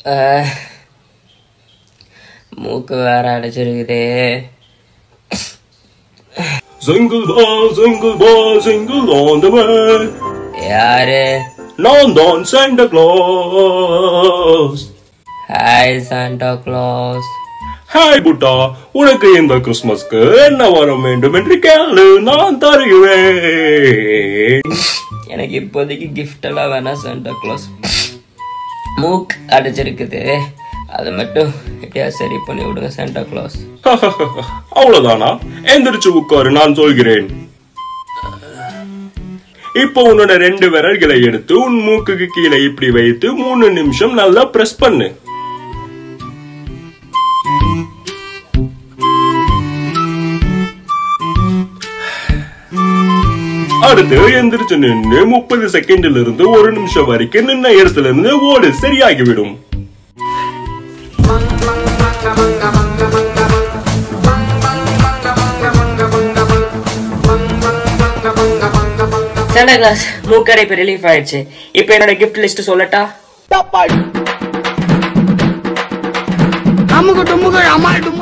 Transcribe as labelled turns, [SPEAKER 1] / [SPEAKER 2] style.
[SPEAKER 1] அஹ், மூக்கு வேற அடைச்சிருக்குதே
[SPEAKER 2] Jingle bell, jingle bell, jingle on the way.
[SPEAKER 1] யாரு
[SPEAKER 2] நான் தான் Santa Claus.
[SPEAKER 1] Hi Santa Claus
[SPEAKER 2] hi புட்டா உனக்கு இந்த கிறிஸ்துமஸ்க்கு என்ன வரம் வேண்டும் என்று கேளு நான் தருகிறேன்
[SPEAKER 1] எனக்கு இப்போதைக்கு gift எல்லாம் வேணாம் சாண்டா க்ளாஸ் மூக் அடைச்சிருக்குது அதை மட்டும் எப்படியா சரி பண்ணி விடுங்க சாண்டா க்ளாஸ்
[SPEAKER 2] அவ்வளவுதானா எந்திரிச்சு உட்காரு நான் சொல்கிறேன் இப்போ உன்னோட ரெண்டு விரல்களை எடுத்து உன் மூக்குக்கு கீழே இப்படி வைத்து மூணு நிமிஷம் நல்லா பிரஸ் பண்ணு அடுத்து எந்திரிச்சு நின்று முப்பது செகண்ட்ல இருந்து ஒரு நிமிஷம் வரைக்கும் நின்ன இடத்துல இருந்து ஓடு சரியாகிவிடும்
[SPEAKER 1] சாண்டா க்ளாஸ் மூக்கடை இப்போ ரிலீஃப் ஆயிடுச்சு இப்போ என்னோட gift லிஸ்ட் சொல்லட்டா
[SPEAKER 3] அமுக்கு டுமுக்கு அமால் டுமுக்கு